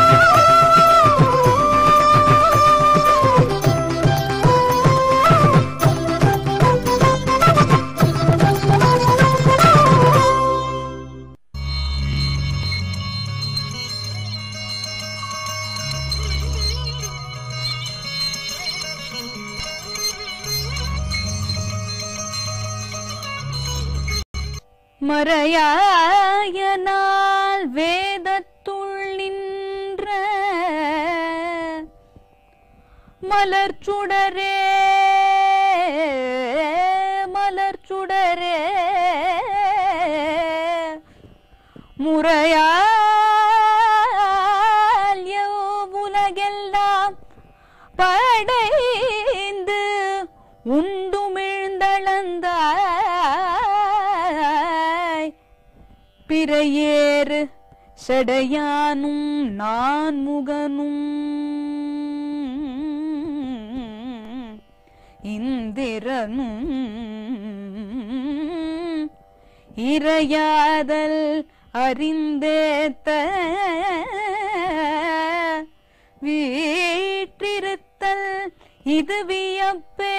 மறையாயனால் வேதத்துள் நின்ற மலர்ச்சுடரே மலர்ச்சுடரே முறையால் உலகெல்லாம் படைந்து உண்டுமிழ்ந்தளந்தாய் பிறையேறு செடையானும் நான் முகனும் இந்திரனும் இறையாதல் அறிந்தேத்த வீற்றிருத்தல் இது வியப்பே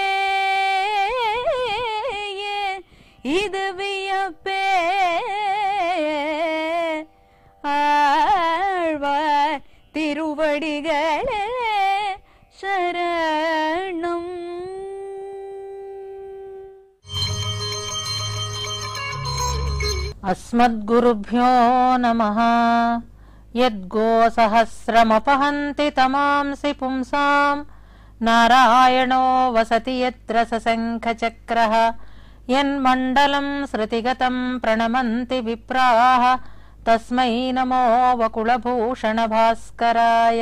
இது வியப்பே ஆழ்வார் திருவடிகளே சரணம் अस्मद्गुरुभ्यो नमः यद्गोसहस्रमपहन्ति तमांसि पुंसाम् नारायणो वसति यत्र सशङ्खचक्रः यन्मण्डलम् श्रुतिगतम् प्रणमन्ति विप्राः तस्मै नमो వకుళభూషణభాస్కరాయ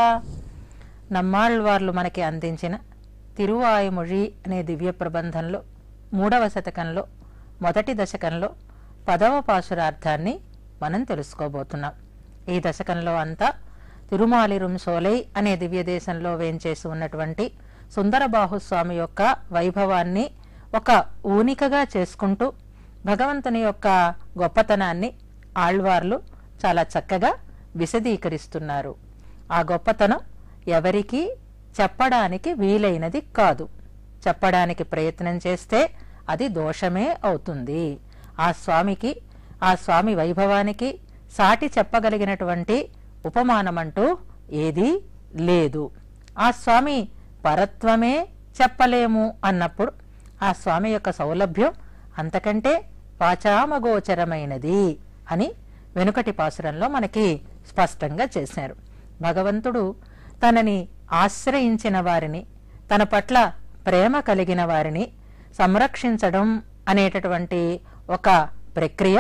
నమ్మాళ్వార్లు మనకి అందించిన తిరువాయుమొഴി అనే దివ్య ప్రబంధంలో మూడవ శతకంలో మొదటి దశకంలో పదవ పాశురార్థాన్ని మనం తెలుసుకోబోతున్నాం ఈ దశకంలో అంతా తిరుమాలిరుం సోలై అనే దివ్య దేశంలో వేంచేసి ఉన్నటువంటి సుందరబాహుస్వామి యొక్క వైభవాన్ని ఒక ఊనికగా చేసుకుంటూ భగవంతుని యొక్క గొప్పతనాన్ని ఆళ్వార్లు చాలా చక్కగా విశదీకరిస్తున్నారు ఆ గొప్పతనం ఎవరికీ చెప్పడానికి వీలైనది కాదు చెప్పడానికి ప్రయత్నం చేస్తే అది దోషమే అవుతుంది ఆ స్వామికి ఆ స్వామి వైభవానికి సాటి చెప్పగలిగినటువంటి ఉపమానమంటూ ఏదీ లేదు ఆ స్వామి పరత్వమే చెప్పలేము అన్నప్పుడు ఆ స్వామి యొక్క సౌలభ్యం అంతకంటే వాచామగోచరమైనది అని వెనుకటి పాసురంలో మనకి స్పష్టంగా చేశారు భగవంతుడు తనని ఆశ్రయించిన వారిని తన పట్ల ప్రేమ కలిగిన వారిని సంరక్షించడం అనేటటువంటి ఒక ప్రక్రియ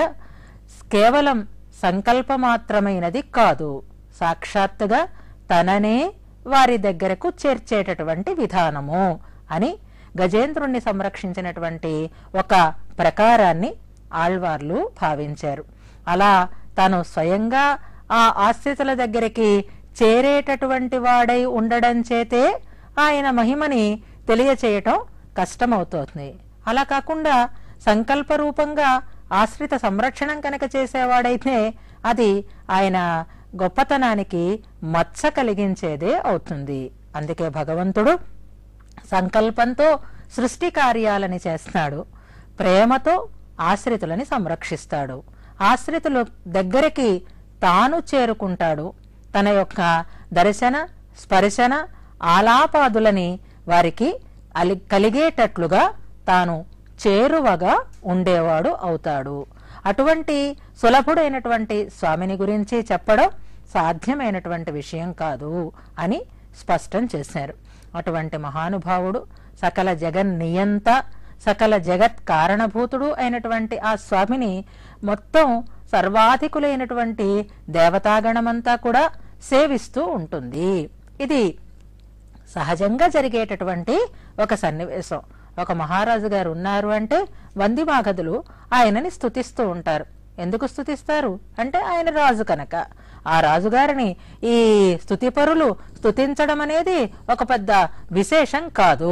కేవలం సంకల్పమాత్రమైనది కాదు సాక్షాత్తుగా తననే వారి దగ్గరకు చేర్చేటటువంటి విధానము అని గజేంద్రుణ్ణి సంరక్షించినటువంటి ఒక ప్రకారాన్ని ఆళ్వార్లు భావించారు అలా తాను స్వయంగా ఆ ఆశ్రితుల దగ్గరికి చేరేటటువంటి వాడై ఉండడం చేతే ఆయన మహిమని తెలియచేయటం కష్టమవుతోంది అలా కాకుండా సంకల్ప రూపంగా ఆశ్రిత సంరక్షణం కనుక చేసేవాడైతే అది ఆయన గొప్పతనానికి మచ్చ కలిగించేదే అవుతుంది అందుకే భగవంతుడు సంకల్పంతో సృష్టి కార్యాలని చేస్తాడు ప్రేమతో ఆశ్రితులని సంరక్షిస్తాడు ఆశ్రితుల దగ్గరికి తాను చేరుకుంటాడు తన యొక్క దర్శన స్పర్శన ఆలాపాదులని వారికి అలి కలిగేటట్లుగా తాను చేరువగా ఉండేవాడు అవుతాడు అటువంటి సులభుడైనటువంటి స్వామిని గురించి చెప్పడం సాధ్యమైనటువంటి విషయం కాదు అని స్పష్టం చేశారు అటువంటి మహానుభావుడు సకల జగన్ నియంత సకల జగత్ కారణభూతుడు అయినటువంటి ఆ స్వామిని మొత్తం సర్వాధికులైనటువంటి దేవతాగణమంతా కూడా సేవిస్తూ ఉంటుంది ఇది సహజంగా జరిగేటటువంటి ఒక సన్నివేశం ఒక మహారాజు గారు ఉన్నారు అంటే వంది మాగదులు ఆయనని స్తుతిస్తూ ఉంటారు ఎందుకు స్తుతిస్తారు అంటే ఆయన రాజు కనుక ఆ రాజుగారిని ఈ స్తుతిపరులు స్తుతించడం అనేది ఒక పెద్ద విశేషం కాదు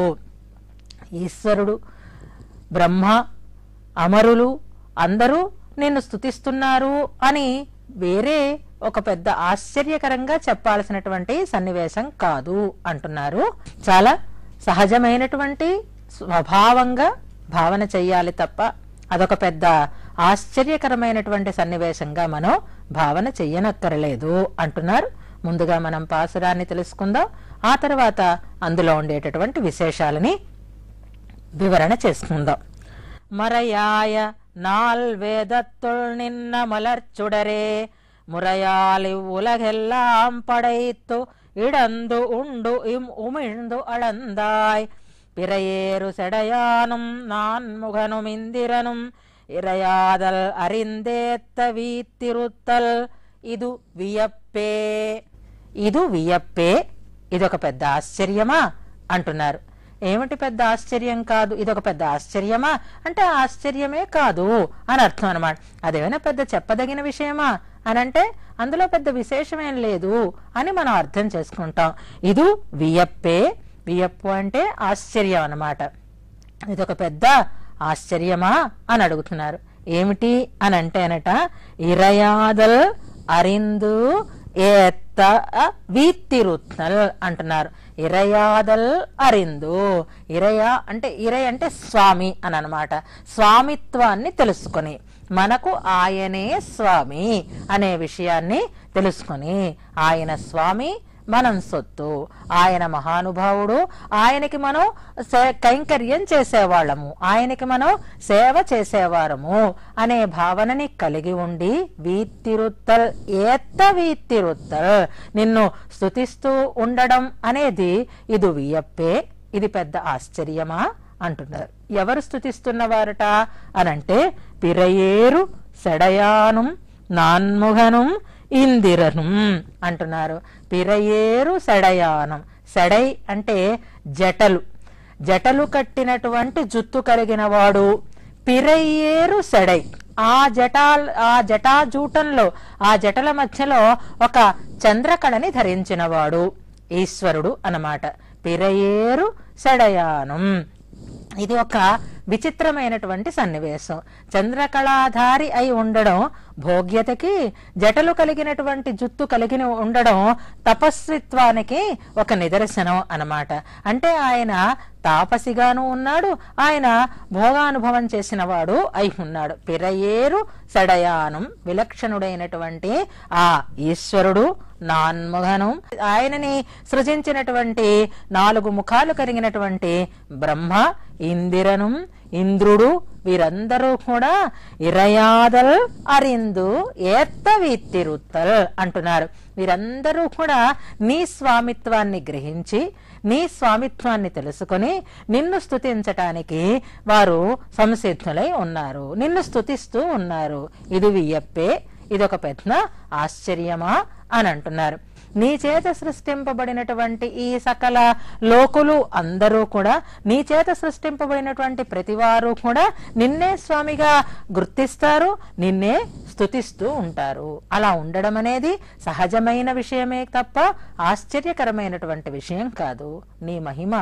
ఈశ్వరుడు బ్రహ్మ అమరులు అందరూ నిన్ను స్తుతిస్తున్నారు అని వేరే ఒక పెద్ద ఆశ్చర్యకరంగా చెప్పాల్సినటువంటి సన్నివేశం కాదు అంటున్నారు చాలా సహజమైనటువంటి స్వభావంగా భావన చెయ్యాలి తప్ప అదొక పెద్ద ఆశ్చర్యకరమైనటువంటి సన్నివేశంగా మనం భావన చెయ్యనక్కరలేదు అంటున్నారు ముందుగా మనం పాసురాన్ని తెలుసుకుందాం ఆ తర్వాత అందులో ఉండేటటువంటి విశేషాలని వివరణ చేసుకుందాం மறையாய நாள் வேதத்துள் நின்ன மலர்ச்சுடரே முறையாலி உலகெல்லாம் படைத்து இடந்து உண்டு இம் உமிழ்ந்து அளந்தாய் பிறையேறு செடையானும் நான் முகனும் இந்திரனும் இறையாதல் அறிந்தேத்த వీత్తిరుత్తల్ ఇది వియప్పే ఇది వియప్పే ఇదొక పెద్ద ఆశ్చర్యమా అంటున్నారు ఏమిటి పెద్ద ఆశ్చర్యం కాదు ఇదొక పెద్ద ఆశ్చర్యమా అంటే ఆశ్చర్యమే కాదు అని అర్థం అనమాట అదేమైనా పెద్ద చెప్పదగిన విషయమా అని అంటే అందులో పెద్ద విశేషమేం లేదు అని మనం అర్థం చేసుకుంటాం ఇది వియప్పే వియప్పు అంటే ఆశ్చర్యం అన్నమాట ఇదొక పెద్ద ఆశ్చర్యమా అని అడుగుతున్నారు ఏమిటి అని అంటే అనట ఇరయాదల్ అరిందు ఏత్త వీత్తిరుత్నల్ అంటున్నారు ఇరయాదల్ అరిందు ఇరయ అంటే ఇరయ అంటే స్వామి అని అనమాట స్వామిత్వాన్ని తెలుసుకొని మనకు ఆయనే స్వామి అనే విషయాన్ని తెలుసుకొని ఆయన స్వామి మనం సొత్తు ఆయన మహానుభావుడు ఆయనకి మనం సే- కైంకర్యం చేసేవాళ్ళము ఆయనకి మనం సేవ చేసేవారము అనే భావనని కలిగి ఉండి వీత్తిరుత్తల్ ఏత్త వీత్తిరుత్తల్ నిన్ను స్తుతిస్తూ ఉండడం అనేది ఇది వియప్పే ఇది పెద్ద ఆశ్చర్యమా అంటున్నారు ఎవరు స్తుతిస్తున్నవారట అనంటే పిరయేరు సెడయానుం నాన్ముఖనుం ఇందిరనుం అంటున్నారు పిరయేరు సెడయానం సెడై అంటే జటలు జటలు కట్టినటువంటి జుత్తు కలిగిన వాడు పిరయ్యేరు సెడై ఆ జటా ఆ జటాజూటంలో ఆ జటల మధ్యలో ఒక చంద్రకళని ధరించినవాడు ఈశ్వరుడు అన్నమాట పిరయేరు సెడయానం ఇది ఒక విచిత్రమైనటువంటి సన్నివేశం చంద్రకళాధారి అయి ఉండడం భోగ్యతకి జటలు కలిగినటువంటి జుత్తు కలిగిన ఉండడం తపస్విత్వానికి ఒక నిదర్శనం అన్నమాట అంటే ఆయన తాపసిగాను ఉన్నాడు ఆయన భోగానుభవం చేసిన వాడు అయి ఉన్నాడు పిరయేరు సడయానం విలక్షణుడైనటువంటి ఆ ఈశ్వరుడు నాన్ముఖను ఆయనని సృజించినటువంటి నాలుగు ముఖాలు కలిగినటువంటి బ్రహ్మ ఇందిరను ఇంద్రుడు వీరందరూ కూడా ఇరయాదల్ అరిందు ఏత్త వీత్తిరుత్తల్ అంటున్నారు వీరందరూ కూడా నీ స్వామిత్వాన్ని గ్రహించి నీ స్వామిత్వాన్ని తెలుసుకొని నిన్ను స్తుతించటానికి వారు సంసిద్ధులై ఉన్నారు నిన్ను స్తుతిస్తూ ఉన్నారు ఇది వియ్యప్పే ఇదొక పెద్ద ఆశ్చర్యమా అని అంటున్నారు నీ చేత సృష్టింపబడినటువంటి ఈ సకల లోకులు అందరూ కూడా నీ చేత సృష్టింపబడినటువంటి ప్రతివారు కూడా నిన్నే స్వామిగా గుర్తిస్తారు నిన్నే స్తుతిస్తూ ఉంటారు అలా ఉండడం అనేది సహజమైన విషయమే తప్ప ఆశ్చర్యకరమైనటువంటి విషయం కాదు నీ మహిమ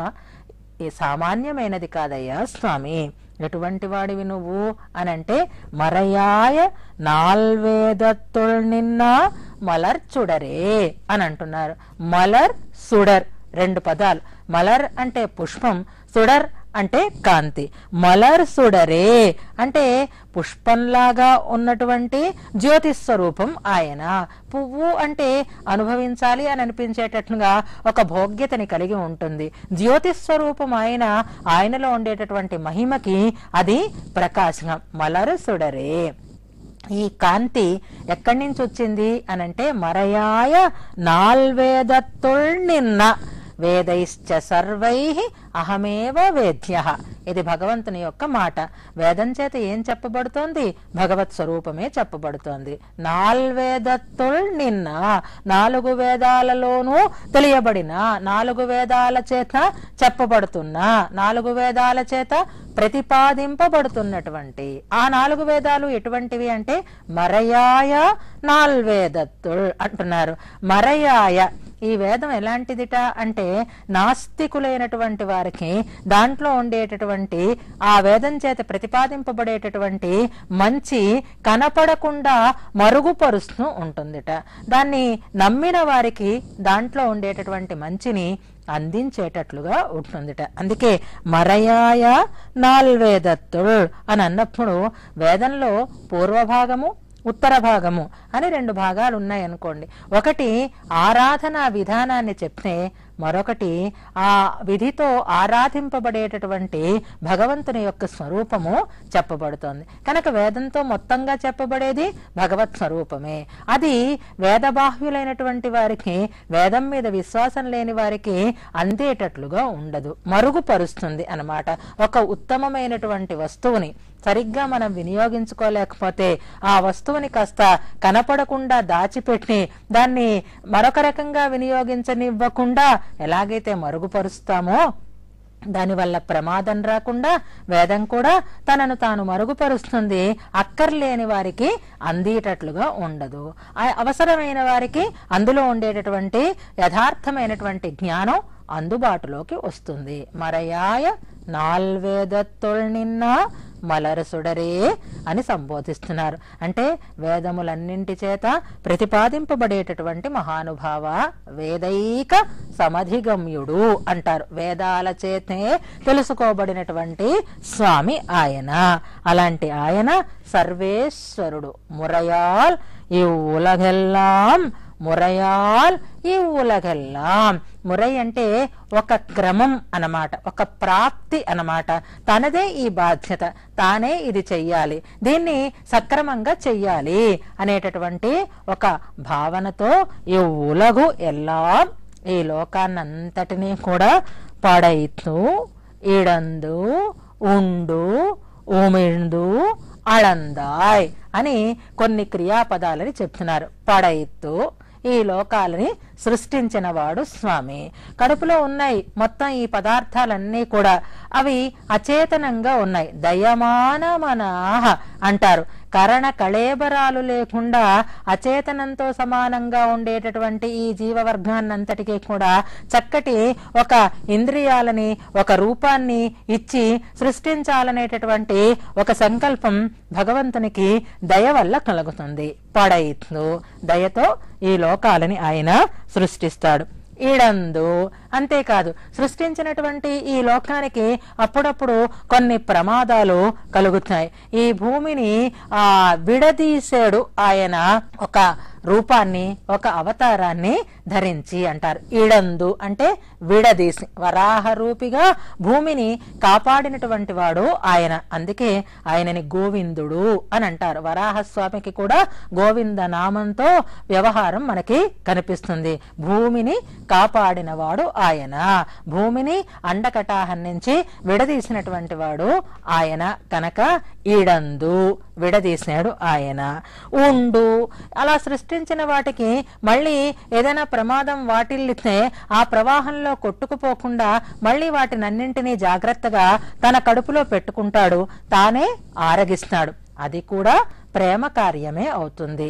ఈ సామాన్యమైనది కాదయ్యా స్వామి ఎటువంటి వాడివి నువ్వు అనంటే మరయాయ నాల్వేదత్తుల్ నిన్న మలర్ చుడరే అని అంటున్నారు మలర్ సుడర్ రెండు పదాలు మలర్ అంటే పుష్పం సుడర్ అంటే కాంతి మలర్ సుడరే అంటే పుష్పంలాగా ఉన్నటువంటి జ్యోతి స్వరూపం ఆయన పువ్వు అంటే అనుభవించాలి అని అనిపించేటట్లుగా ఒక భోగ్యతని కలిగి ఉంటుంది జ్యోతి స్వరూపం ఆయన ఆయనలో ఉండేటటువంటి మహిమకి అది ప్రకాశం మలరు సుడరే ఈ కాంతి ఎక్కడి నుంచి వచ్చింది అనంటే మరయాయ నాల్వేదత్తుల్ నిన్న వేదైశ్చ సర్వై అహమేవ వేద్య ఇది భగవంతుని యొక్క మాట వేదం చేత ఏం చెప్పబడుతోంది భగవత్ స్వరూపమే చెప్పబడుతోంది నాల్వేదత్తుల్ నిన్న నాలుగు వేదాలలోనూ తెలియబడిన నాలుగు వేదాల చేత చెప్పబడుతున్న నాలుగు వేదాల చేత ప్రతిపాదింపబడుతున్నటువంటి ఆ నాలుగు వేదాలు ఎటువంటివి అంటే మరయాయ నాల్వేదత్తుల్ అంటున్నారు మరయాయ ఈ వేదం ఎలాంటిదిట అంటే నాస్తికులైనటువంటి వారికి దాంట్లో ఉండేటటువంటి ఆ వేదం చేత ప్రతిపాదింపబడేటటువంటి మంచి కనపడకుండా మరుగుపరుస్తూ ఉంటుందిట దాన్ని నమ్మిన వారికి దాంట్లో ఉండేటటువంటి మంచిని అందించేటట్లుగా ఉంటుందిట అందుకే మరయాయ నాల్వేదత్తుల్ అని అన్నప్పుడు వేదంలో పూర్వభాగము ఉత్తర భాగము అని రెండు భాగాలు ఉన్నాయి అనుకోండి ఒకటి ఆరాధన విధానాన్ని చెప్తే మరొకటి ఆ విధితో ఆరాధింపబడేటటువంటి భగవంతుని యొక్క స్వరూపము చెప్పబడుతోంది కనుక వేదంతో మొత్తంగా చెప్పబడేది భగవత్ స్వరూపమే అది వేదబాహ్యులైనటువంటి వారికి వేదం మీద విశ్వాసం లేని వారికి అందేటట్లుగా ఉండదు మరుగుపరుస్తుంది అన్నమాట ఒక ఉత్తమమైనటువంటి వస్తువుని సరిగ్గా మనం వినియోగించుకోలేకపోతే ఆ వస్తువుని కాస్త కనపడకుండా దాచిపెట్టి దాన్ని మరొక రకంగా వినియోగించనివ్వకుండా ఎలాగైతే మరుగుపరుస్తామో దానివల్ల ప్రమాదం రాకుండా వేదం కూడా తనను తాను మరుగుపరుస్తుంది అక్కర్లేని వారికి అందేటట్లుగా ఉండదు ఆ అవసరమైన వారికి అందులో ఉండేటటువంటి యథార్థమైనటువంటి జ్ఞానం అందుబాటులోకి వస్తుంది మరయాయ నాల్వేదత్తొల్ నిన్న మలరసుడరే అని సంబోధిస్తున్నారు అంటే వేదములన్నింటి చేత ప్రతిపాదింపబడేటటువంటి మహానుభావ వేదైక సమధిగమ్యుడు అంటారు వేదాల చేతే తెలుసుకోబడినటువంటి స్వామి ఆయన అలాంటి ఆయన సర్వేశ్వరుడు మురయాల్ ఈ ఉలగెల్లాం మురయాల్ ఈ ఉలగెల్లాం మురై అంటే ఒక క్రమం అన్నమాట ఒక ప్రాప్తి అన్నమాట తనదే ఈ బాధ్యత తానే ఇది చెయ్యాలి దీన్ని సక్రమంగా చెయ్యాలి అనేటటువంటి ఒక భావనతో ఈ ఉలగు ఎల్లాం ఈ లోకాన్నంతటినీ కూడా పడైతూ ఇడందు ఉండు ఉమిందు అళందాయ్ అని కొన్ని క్రియాపదాలని చెప్తున్నారు పడైతూ ఈ లోకాలని సృష్టించిన వాడు స్వామి కడుపులో ఉన్నాయి మొత్తం ఈ పదార్థాలన్నీ కూడా అవి అచేతనంగా ఉన్నాయి దయమానమనాహ అంటారు కరణ కళేబరాలు లేకుండా అచేతనంతో సమానంగా ఉండేటటువంటి ఈ జీవవర్గాన్నంతటికీ కూడా చక్కటి ఒక ఇంద్రియాలని ఒక రూపాన్ని ఇచ్చి సృష్టించాలనేటటువంటి ఒక సంకల్పం భగవంతునికి దయ వల్ల కలుగుతుంది పడయిత్ను దయతో ఈ లోకాలని ఆయన సృష్టిస్తాడు ఈడందు అంతేకాదు సృష్టించినటువంటి ఈ లోకానికి అప్పుడప్పుడు కొన్ని ప్రమాదాలు కలుగుతాయి ఈ భూమిని ఆ విడదీశాడు ఆయన ఒక రూపాన్ని ఒక అవతారాన్ని ధరించి అంటారు ఈడందు అంటే విడదీసి వరాహ రూపిగా భూమిని కాపాడినటువంటి వాడు ఆయన అందుకే ఆయనని గోవిందుడు అని అంటారు వరాహస్వామికి కూడా గోవింద నామంతో వ్యవహారం మనకి కనిపిస్తుంది భూమిని కాపాడిన వాడు ఆయన భూమిని అండకటాహం నుంచి విడదీసినటువంటి వాడు ఆయన కనుక ఈడందు విడదీసినాడు ఆయన ఉండు అలా సృష్టించిన వాటికి మళ్ళీ ఏదైనా ప్రమాదం వాటిల్లితే ఆ ప్రవాహంలో కొట్టుకుపోకుండా మళ్ళీ వాటినన్నింటినీ జాగ్రత్తగా తన కడుపులో పెట్టుకుంటాడు తానే ఆరగిస్తాడు అది కూడా ప్రేమ కార్యమే అవుతుంది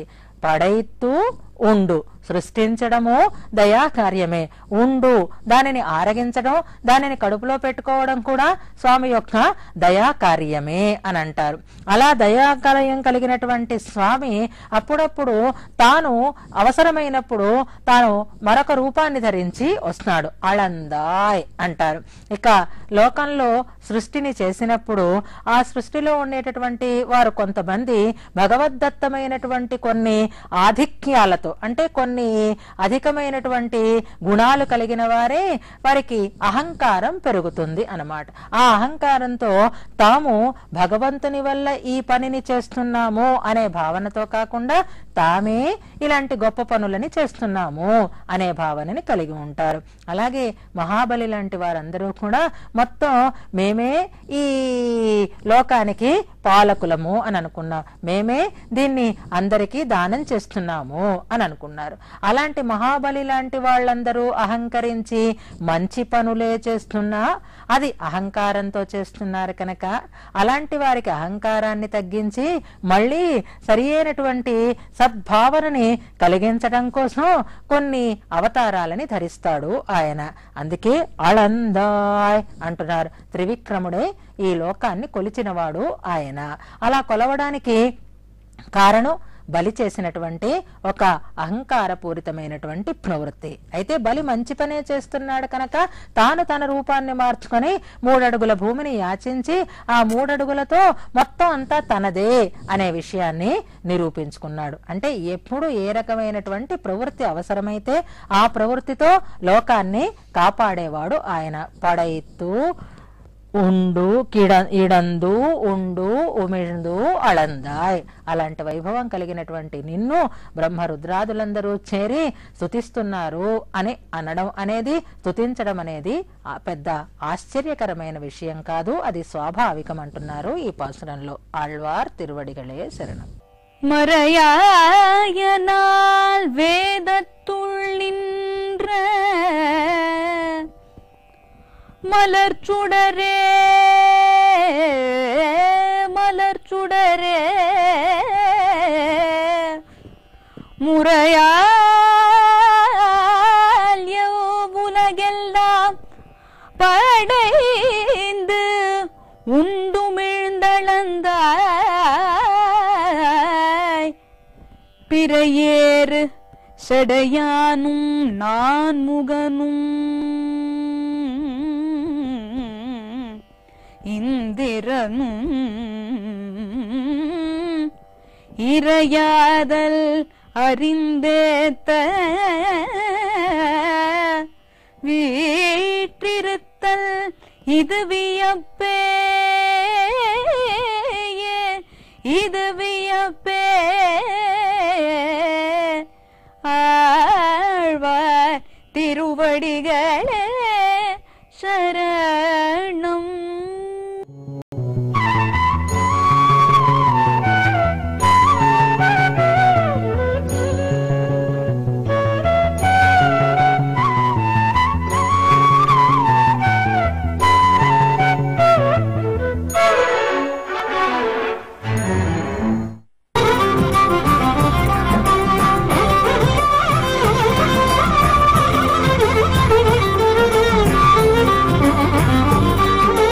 పడైతూ ఉండు సృష్టించడము దయా కార్యమే ఉండు దానిని ఆరగించడం దానిని కడుపులో పెట్టుకోవడం కూడా స్వామి యొక్క దయా కార్యమే అని అంటారు అలా దయాకలయం కలిగినటువంటి స్వామి అప్పుడప్పుడు తాను అవసరమైనప్పుడు తాను మరొక రూపాన్ని ధరించి వస్తున్నాడు అళందాయ్ అంటారు ఇక లోకంలో సృష్టిని చేసినప్పుడు ఆ సృష్టిలో ఉండేటటువంటి వారు కొంతమంది భగవద్దత్తమైనటువంటి కొన్ని ఆధిక్యాలతో అంటే కొన్ని అధికమైనటువంటి గుణాలు కలిగిన వారే వారికి అహంకారం పెరుగుతుంది అన్నమాట ఆ అహంకారంతో తాము భగవంతుని వల్ల ఈ పనిని చేస్తున్నాము అనే భావనతో కాకుండా తామే ఇలాంటి గొప్ప పనులని చేస్తున్నాము అనే భావనని కలిగి ఉంటారు అలాగే మహాబలి లాంటి వారందరూ కూడా మొత్తం మేమే ఈ లోకానికి పాలకులము అని అనుకున్నాం మేమే దీన్ని అందరికీ దానం చేస్తున్నాము అని అనుకున్నారు అలాంటి మహాబలి లాంటి వాళ్ళందరూ అహంకరించి మంచి పనులే చేస్తున్నా అది అహంకారంతో చేస్తున్నారు కనుక అలాంటి వారికి అహంకారాన్ని తగ్గించి మళ్ళీ సరి అయినటువంటి సద్భావనని కలిగించడం కోసం కొన్ని అవతారాలని ధరిస్తాడు ఆయన అందుకే అళందాయ్ అంటున్నారు త్రివిక్రముడే ఈ లోకాన్ని కొలిచినవాడు ఆయన అలా కొలవడానికి కారణం బలి చేసినటువంటి ఒక అహంకారపూరితమైనటువంటి ప్రవృత్తి అయితే బలి మంచి పనే చేస్తున్నాడు కనుక తాను తన రూపాన్ని మార్చుకొని మూడడుగుల భూమిని యాచించి ఆ మూడడుగులతో మొత్తం అంతా తనదే అనే విషయాన్ని నిరూపించుకున్నాడు అంటే ఎప్పుడు ఏ రకమైనటువంటి ప్రవృత్తి అవసరమైతే ఆ ప్రవృత్తితో లోకాన్ని కాపాడేవాడు ఆయన పడైత్తు ఉండు కిడ ఇడందు ఉండు ఉమిందు అళందాయ్ అలాంటి వైభవం కలిగినటువంటి నిన్ను బ్రహ్మరుద్రాదులందరూ చేరి స్తుతిస్తున్నారు అని అనడం అనేది స్తుతించడం అనేది ఆ పెద్ద ఆశ్చర్యకరమైన విషయం కాదు అది స్వాభావికం అంటున్నారు ఈ పాసురంలో ఆళ్వార్ తిరువడిగలే శరణం மறையாயனால் வேதத்துள் நின்ற மலர் சுடரே மலர் சுடரே முறையால் உலகெல்லாம் படைந்து உண்டுமிழ்ந்தளந்தாய் பிறையேறு செடையானும் நான் முகனும் இந்திரனும் இறையாதல் அறிந்தேத்த வீற்றிருத்தல் இது வியப்பே இது வியப்பே ஆழ்வார் திருவடிகளே